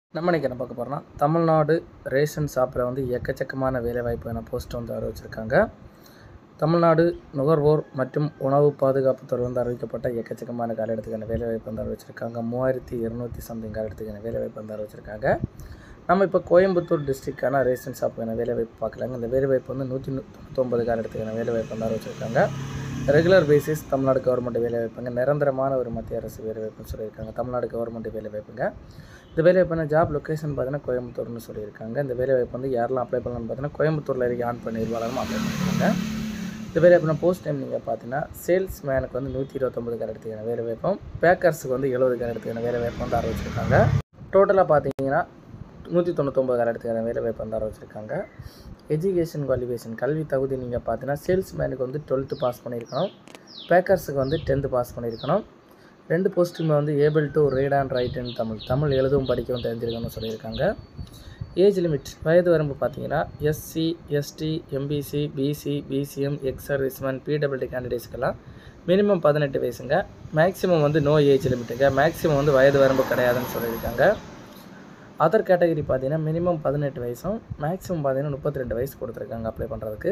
நம்ம இன்றைக்கி என்ன பார்க்க போகிறோம்னா தமிழ்நாடு ரேஷன் ஷாப்பில் வந்து எக்கச்சக்கமான வேலைவாய்ப்பான போஸ்ட் வந்து அறிவிச்சிருக்காங்க தமிழ்நாடு நுகர்வோர் மற்றும் உணவு பாதுகாப்புத்துறை வந்து அறிவிக்கப்பட்ட எக்கச்சக்கமான காலெடுத்துக்கான வேலைவாய்ப்பு வந்து அறிவிச்சிருக்காங்க மூவாயிரத்தி இருநூற்றி சம்திங் காலெடுத்துக்கான வேலைவாய்ப்பு வந்து அறிவிச்சிருக்காங்க நம்ம இப்போ கோயம்புத்தூர் டிஸ்ட்ரிக்டான ரேஷன் ஷாப்புக்கான வேலைவாய்ப்பு பார்க்கலாங்க இந்த வேலைவாய்ப்பு வந்து நூற்றி தொண்ணூத்தொம்பது காலெடுத்துக்கான வேலைவாய்ப்பு வந்து அறிவிச்சிருக்காங்க ரெகுலர் பேசிஸ் தமிழ்நாடு கவர்மெண்ட் வேலைவாய்ப்புங்க நிரந்தரமான ஒரு மத்திய அரசு வேலைவாய்ப்புன்னு சொல்லியிருக்காங்க தமிழ்நாடு கவர்மெண்ட் வேலைவாய்ப்புங்க இந்த வேலைவாய்ப்பான ஜாப் லொக்கேஷன் பார்த்தீங்கன்னா கோயம்புத்தூர்னு சொல்லியிருக்காங்க இந்த வேலைவாய்ப்பு வந்து யாரெல்லாம் அப்ளை பண்ணலாம்னு பார்த்தீங்கன்னா கோயம்புத்தூரில் இருக்க ஆண் பெண் நிர்வாகம் அப்ளை பண்ணிருக்காங்க இந்த வேலைவாய்ப்பான போஸ்ட் டைம் நீங்கள் பார்த்தீங்கன்னா சேல்ஸ் மேனுக்கு வந்து நூற்றி இருபத்தொம்பது கரெக்டுக்கான வேலைவாய்ப்பும் பேக்கர்ஸுக்கு வந்து எழுபது கரெக்டுக்கான வேலைவாய்ப்பு வந்து ஆரம்பிச்சிருக்காங்க டோட்டலாக பார்த்தீங்கன்னா நூற்றி தொண்ணூத்தொம்பது கரெக்டுக்கான வேலைவாய்ப்பு வந்து ஆரம்பிச்சிருக்காங்க எஜுகேஷன் குவாலிஃபிகேஷன் கல்வி தகுதி நீங்கள் பார்த்தீங்கன்னா சேல்ஸ் மேனுக்கு வந்து டுவெல்த்து பாஸ் பண்ணியிருக்கணும் பேக்கர்ஸுக்கு வந்து டென்த்து பாஸ் பண்ணியிருக்கணும் ரெண்டு போஸ்ட்டுமே வந்து able to read and write in Tamil Tamil எழுதவும் படிக்கவும் தெரிஞ்சிருக்கணும்னு சொல்லியிருக்காங்க ஏஜ் லிமிட் வயது வரம்பு பார்த்தீங்கன்னா SC ST MBC BC BCM ex serviceman PWD கேண்டிடேட்ஸ்க்கெல்லாம் மினிமம் பதினெட்டு வயசுங்க மேக்ஸிமம் வந்து நோ ஏஜ் லிமிட்டுங்க மேக்ஸிமம் வந்து வயது வரம்பு கிடையாதுன்னு சொல்லியிருக்காங்க அதர் கேட்டகரி பார்த்தீங்கன்னா மினிமம் பதினெட்டு வயசும் மேக்ஸிமம் பார்த்தீங்கன்னா முப்பத்தி ரெண்டு வயசு கொடுத்துருக்காங்க அப்ளை பண்ணுறதுக்கு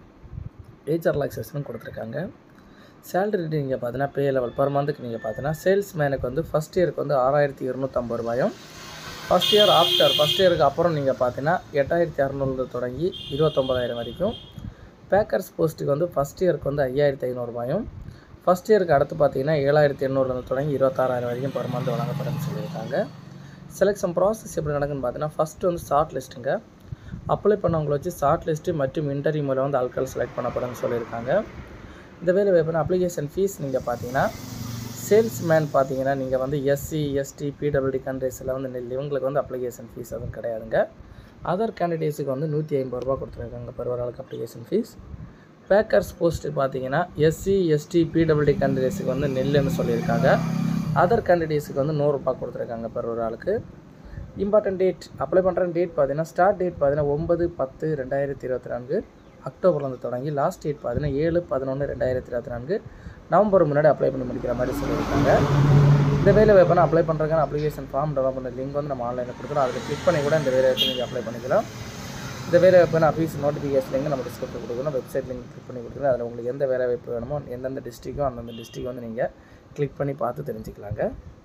ஏஜ் ரிலாக்ஸேஷனும் கொடுத்துருக்காங்க சேலரி நீங்கள் பார்த்தீங்கன்னா பே லெவல் பர் மந்த்துக்கு நீங்கள் பார்த்தீங்கன்னா சேல்ஸ் மேனுக்கு வந்து ஃபஸ்ட் இயருக்கு வந்து ஆறாயிரத்தி இருநூற்றம்பது ரூபாயும் ஃபஸ்ட் இயர் ஆஃப்டர் ஃபஸ்ட் இயருக்கு அப்புறம் நீங்கள் பார்த்தீங்கன்னா எட்டாயிரத்தி அறநூறு தொடங்கி இருபத்தொம்பதாயிரம் வரைக்கும் பேக்கர்ஸ் போஸ்ட்டுக்கு வந்து ஃபஸ்ட் இயருக்கு வந்து ஐயாயிரத்தி ஐநூறுபாயும் ஃபஸ்ட் இயருக்கு அடுத்து பார்த்தீங்கன்னா ஏழாயிரத்தி எண்ணூறுலேருந்து தொடங்கி இருபத்தாறாயிரம் வரைக்கும் பர் மந்த் வழங்கப்படும்னு சொல்லியிருக்காங்க செலெக்ஷன் ப்ராசஸ் எப்படி நடக்குன்னு பார்த்தீங்கன்னா ஃபஸ்ட்டு வந்து ஷார்ட் லிஸ்ட்டுங்க அப்ளை பண்ணவங்களை வச்சு ஷார்ட் லிஸ்ட்டு மற்றும் இன்டர்வியூ மூலம் வந்து ஆட்கள் செலக்ட் பண்ணப்படும்னு சொல்லியிருக்காங்க இந்த வேலை வாய்ப்புனா அப்ளிகேஷன் ஃபீஸ் நீங்கள் பார்த்தீங்கன்னா சேல்ஸ்மேன் பார்த்தீங்கன்னா நீங்கள் வந்து எஸ்சி எஸ்டி பிடபிள்டி கண்ட்ரீஸில் வந்து நெல் இவங்களுக்கு வந்து அப்ளிகேஷன் ஃபீஸ் அதுவும் கிடையாதுங்க அதர் கேண்டிடேட்ஸுக்கு வந்து நூற்றி ஐம்பது ரூபா கொடுத்துருக்காங்க per ஒரு ஆளுக்கு அப்ளிகேஷன் ஃபீஸ் பேக்கர்ஸ் போஸ்ட்டு பார்த்தீங்கன்னா எஸ்சி எஸ்டி பிடபிள்டி கேண்டிடேட்ஸுக்கு வந்து நெல்லுன்னு சொல்லியிருக்காங்க அதர் கேண்டிடேட்ஸுக்கு வந்து நூறுரூபா கொடுத்துருக்காங்க per ஒரு ஆளுக்கு இம்பார்ட்டன்ட் டேட் அப்ளை பண்ணுற டேட் பார்த்தீங்கன்னா ஸ்டார்ட் டேட் பார்த்தீங்கன்னா ஒன்பது பத்து ரெண்டாயிரத்தி இருபத்தி நான்கு அக்டோபர்லேருந்து தொடங்கி லாஸ்ட் டேட் பார்த்தீங்கன்னா ஏழு பதினொன்று ரெண்டாயிரத்தி இருபத்தி நான்கு நவம்பர் முன்னாடி அப்ளை பண்ணி முடிக்கிற மாதிரி சொல்லியிருக்காங்க இந்த வேலை வாய்ப்பான அப்ளை பண்ணுறதுக்கான அப்ளிகேஷன் ஃபார்ம் டெவலப் பண்ண லிங்க் வந்து நம்ம ஆன்லைனில் கொடுக்குறோம் அதில் கிளிக் பண்ணி கூட இந்த வேலை வாய்ப்பு நீங்கள் அப்ளை பண்ணிக்கலாம் இந்த வேலை வாய்ப்பான ஆஃபீஸ் நோட்டிஃபிகேஷன் லிங்க் நம்ம டிஸ்கிரிப்ஷன் கொடுக்குறோம் வெப்சைட் லிங்க் கிளிக் பண்ணி கொடுக்குறோம் அதில் உங்களுக்கு எந்த வேலை வாய்ப்பு வேணுமோ எந்தெந்த டிஸ்ட்ரிக்கோ அந்தந்த டிஸ்ட்ரிக் வந்து நீங்கள் கிளிக் பண்ணி பார்த்து தெரிஞ்சுக்கலாங்க